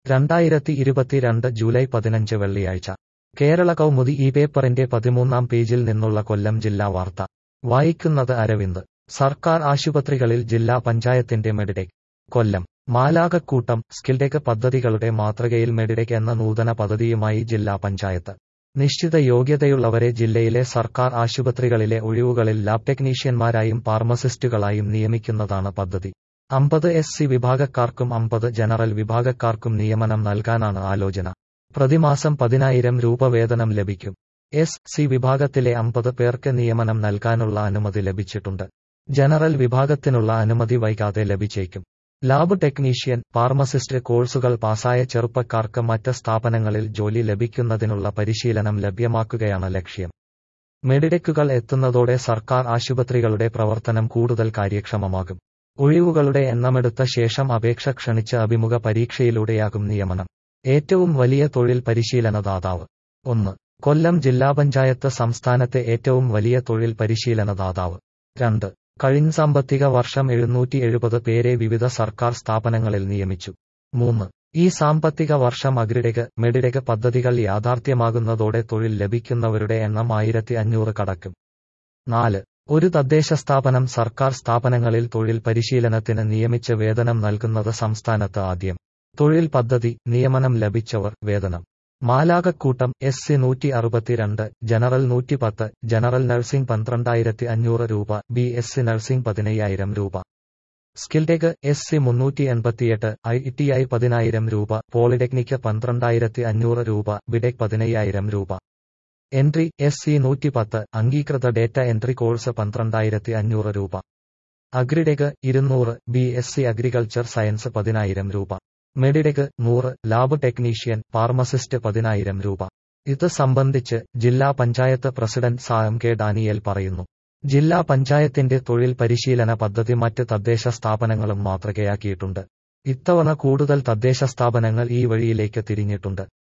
രണ്ടായിരത്തി ഇരുപത്തിരണ്ട് ജൂലൈ പതിനഞ്ച് വെള്ളിയാഴ്ച കേരള കൗമുദി ഈ പേപ്പറിന്റെ പതിമൂന്നാം പേജിൽ നിന്നുള്ള കൊല്ലം ജില്ലാ വാർത്ത വായിക്കുന്നത് അരവിന്ദ് സർക്കാർ ആശുപത്രികളിൽ ജില്ലാ പഞ്ചായത്തിന്റെ മെഡിടെക് കൊല്ലം മാലാകക്കൂട്ടം സ്കിൽടെക് പദ്ധതികളുടെ മാതൃകയിൽ മെഡിടെക് എന്ന നൂതന പദ്ധതിയുമായി ജില്ലാ പഞ്ചായത്ത് നിശ്ചിത യോഗ്യതയുള്ളവരെ ജില്ലയിലെ സർക്കാർ ആശുപത്രികളിലെ ഒഴിവുകളിൽ ലാബ് ടെക്നീഷ്യന്മാരായും ഫാർമസിസ്റ്റുകളായും നിയമിക്കുന്നതാണ് പദ്ധതി അമ്പത് എസ് സി വിഭാഗക്കാർക്കും അമ്പത് ജനറൽ വിഭാഗക്കാർക്കും നിയമനം നൽകാനാണ് ആലോചന പ്രതിമാസം പതിനായിരം രൂപ വേതനം ലഭിക്കും എസ് സി വിഭാഗത്തിലെ അമ്പത് പേർക്ക് നിയമനം നൽകാനുള്ള അനുമതി ലഭിച്ചിട്ടുണ്ട് ജനറൽ വിഭാഗത്തിനുള്ള അനുമതി വൈകാതെ ലഭിച്ചേക്കും ലാബ് ടെക്നീഷ്യൻ ഫാർമസിസ്റ്റ് കോഴ്സുകൾ പാസായ ചെറുപ്പക്കാർക്ക് മറ്റ് സ്ഥാപനങ്ങളിൽ ജോലി ലഭിക്കുന്നതിനുള്ള പരിശീലനം ലഭ്യമാക്കുകയാണ് ലക്ഷ്യം മെഡിഡെക്കുകൾ എത്തുന്നതോടെ സർക്കാർ ആശുപത്രികളുടെ പ്രവർത്തനം കൂടുതൽ കാര്യക്ഷമമാകും ഒഴിവുകളുടെ എണ്ണമെടുത്ത ശേഷം അപേക്ഷ ക്ഷണിച്ച അഭിമുഖ പരീക്ഷയിലൂടെയാകും നിയമനം ഏറ്റവും വലിയ തൊഴിൽ പരിശീലനദാതാവ് ഒന്ന് കൊല്ലം ജില്ലാ പഞ്ചായത്ത് സംസ്ഥാനത്തെ ഏറ്റവും വലിയ തൊഴിൽ പരിശീലനദാതാവ് രണ്ട് കഴിഞ്ഞ സാമ്പത്തിക വർഷം എഴുന്നൂറ്റി എഴുപത് പേരെ വിവിധ സർക്കാർ സ്ഥാപനങ്ങളിൽ നിയമിച്ചു മൂന്ന് ഈ സാമ്പത്തിക വർഷം അഗ്രിഡെക് മെഡിഡെക് പദ്ധതികൾ യാഥാർത്ഥ്യമാകുന്നതോടെ തൊഴിൽ ലഭിക്കുന്നവരുടെ എണ്ണം ആയിരത്തി അഞ്ഞൂറ് കടക്കും നാല് ഒരു തദ്ദേശ സ്ഥാപനം സർക്കാർ സ്ഥാപനങ്ങളിൽ തൊഴിൽ പരിശീലനത്തിന് നിയമിച്ച് വേതനം നൽകുന്നത് സംസ്ഥാനത്ത് ആദ്യം തൊഴിൽ പദ്ധതി നിയമനം ലഭിച്ചവർ വേതനം മാലാകക്കൂട്ടം എസ് സി നൂറ്റി അറുപത്തിരണ്ട് ജനറൽ നൂറ്റിപ്പത്ത് ജനറൽ നഴ്സിംഗ് പന്ത്രണ്ടായിരത്തി അഞ്ഞൂറ് രൂപ ബി എസ് സി നഴ്സിംഗ് പതിനയ്യായിരം രൂപ സ്കിൽടെക് എസ് സി മുന്നൂറ്റി എൺപത്തിയെട്ട് ഐ ടി ഐ പതിനായിരം രൂപ പോളിടെക്നിക്ക് പന്ത്രണ്ടായിരത്തി അഞ്ഞൂറ് രൂപ ബിടെക് പതിനയ്യായിരം രൂപ എൻട്രി എസ് സി നൂറ്റിപ്പത്ത് അംഗീകൃത ഡേറ്റ എൻട്രി കോഴ്സ് പന്ത്രണ്ടായിരത്തി അഞ്ഞൂറ് രൂപ അഗ്രിഡെക് ഇരുന്നൂറ് B S C agriculture science പതിനായിരം രൂപ മെഡിഡെക് നൂറ് ലാബ് ടെക്നീഷ്യൻ ഫാർമസിസ്റ്റ് പതിനായിരം രൂപ ഇത് സംബന്ധിച്ച് ജില്ലാ പഞ്ചായത്ത് പ്രസിഡന്റ് സാം കെ ഡാനിയേൽ പറയുന്നു ജില്ലാ പഞ്ചായത്തിന്റെ തൊഴിൽ പരിശീലന പദ്ധതി മറ്റ് തദ്ദേശ സ്ഥാപനങ്ങളും മാതൃകയാക്കിയിട്ടുണ്ട് ഇത്തവണ കൂടുതൽ തദ്ദേശ സ്ഥാപനങ്ങൾ ഈ വഴിയിലേക്ക് തിരിഞ്ഞിട്ടുണ്ട്